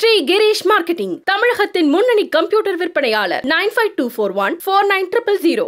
Sri Girish marketing தமிழகத்தின் முன்னணி computer விற்பனையாளர் nine five two four one four nine triple zero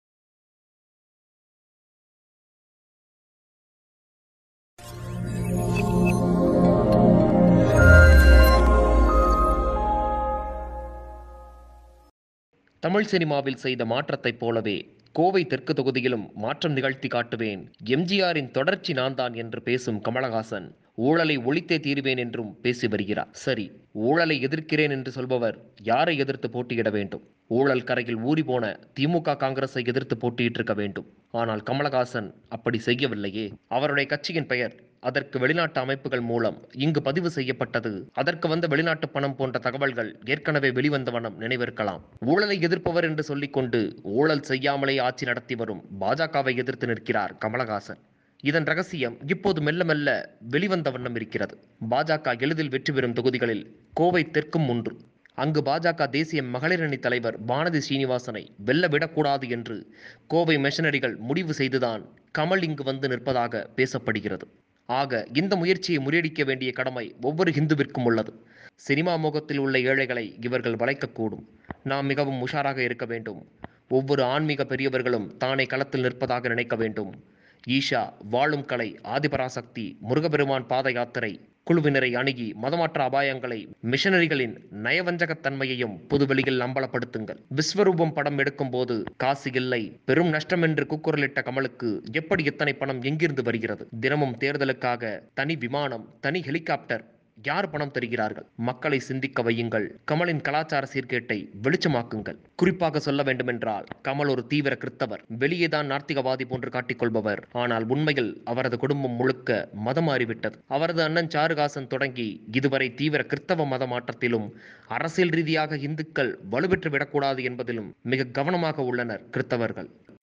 Tamil சினிமாவில் செய்த மாற்றத்தைப் போலவே கோவை தெற்கு தொகுதியிலும் மாற்றம் நிகழ்த்தி காட்டுவேன் எம்ஜிஆரின் தொடர்ச்சி நான் தான் என்று பேசும் கமலஹாசன் ஊழலை ஒழித்தே தீருவேன் என்றும் பேசி வருகிறார் சரி ஊழலை எதிர்க்கிறேன் என்று சொல்பவர் யாரை எதிர்த்து போட்டியிட வேண்டும் ஊழல் கரையில் ஊறி போன திமுக காங்கிரஸை எதிர்த்து போட்டியிட்டிருக்க வேண்டும் ஆனால் கமலஹாசன் அப்படி செய்யவில்லையே அவருடைய கட்சியின் பெயர் அதற்கு வெளிநாட்டு அமைப்புகள் மூலம் இங்கு பதிவு செய்யப்பட்டது அதற்கு வந்த வெளிநாட்டு பணம் போன்ற தகவல்கள் ஏற்கனவே வெளிவந்த வண்ணம் நினைவிருக்கலாம் ஊழலை எதிர்ப்பவர் என்று சொல்லிக்கொண்டு ஊழல் செய்யாமலே ஆட்சி நடத்தி வரும் பாஜகவை எதிர்த்து நிற்கிறார் கமலஹாசன் இதன் ரகசியம் இப்போது மெல்ல மெல்ல வெளிவந்த வண்ணம் இருக்கிறது பாஜக எளிதில் வெற்றி பெறும் தொகுதிகளில் கோவை தெற்கும் ஒன்று அங்கு பாஜக தேசிய மகளிரணி தலைவர் வானதி சீனிவாசனை வெல்ல விடக்கூடாது என்று கோவை மிஷனரிகள் முடிவு செய்துதான் கமல் இங்கு வந்து நிற்பதாக பேசப்படுகிறது ஆக இந்த முயற்சியை முறியடிக்க வேண்டிய கடமை ஒவ்வொரு இந்துவிற்கும் உள்ளது சினிமா முகத்தில் உள்ள ஏழைகளை இவர்கள் வளைக்கக்கூடும் நாம் மிகவும் உஷாராக இருக்க வேண்டும் ஒவ்வொரு ஆன்மீக பெரியவர்களும் தானே களத்தில் நிற்பதாக நினைக்க வேண்டும் ஈஷா வாழும் கலை ஆதிபராசக்தி முருகபெருமான் பாத யாத்திரை குழுவினரை அணுகி மதமாற்ற அபாயங்களை மிஷனரிகளின் நயவஞ்சகத்தன்மையையும் பொதுவெளியில் அம்பலப்படுத்துங்கள் விஸ்வரூபம் படம் எடுக்கும் போது காசு இல்லை பெரும் நஷ்டம் என்று கூக்குரலிட்ட கமலுக்கு எப்படி இத்தனை பணம் எங்கிருந்து வருகிறது தினமும் தேர்தலுக்காக தனி விமானம் தனி ஹெலிகாப்டர் யார் பணம் தருகிறார்கள் மக்களை சிந்திக்க வையுங்கள் கமலின் கலாச்சார சீர்கேட்டை வெளிச்சமாக்குங்கள் குறிப்பாக சொல்ல வேண்டுமென்றால் கமல் ஒரு தீவிர கிறித்தவர் வெளியேதான் நார்த்திகவாதி போன்று காட்டிக்கொள்பவர் ஆனால் உண்மையில் அவரது குடும்பம் முழுக்க மதம் மாறிவிட்டது அவரது அண்ணன் சாருகாசன் தொடங்கி இதுவரை தீவிர கிறித்தவ மத மாற்றத்திலும் அரசியல் ரீதியாக இந்துக்கள் வலுப்பெற்று விடக்கூடாது என்பதிலும் மிக கவனமாக உள்ளனர் கிறித்தவர்கள்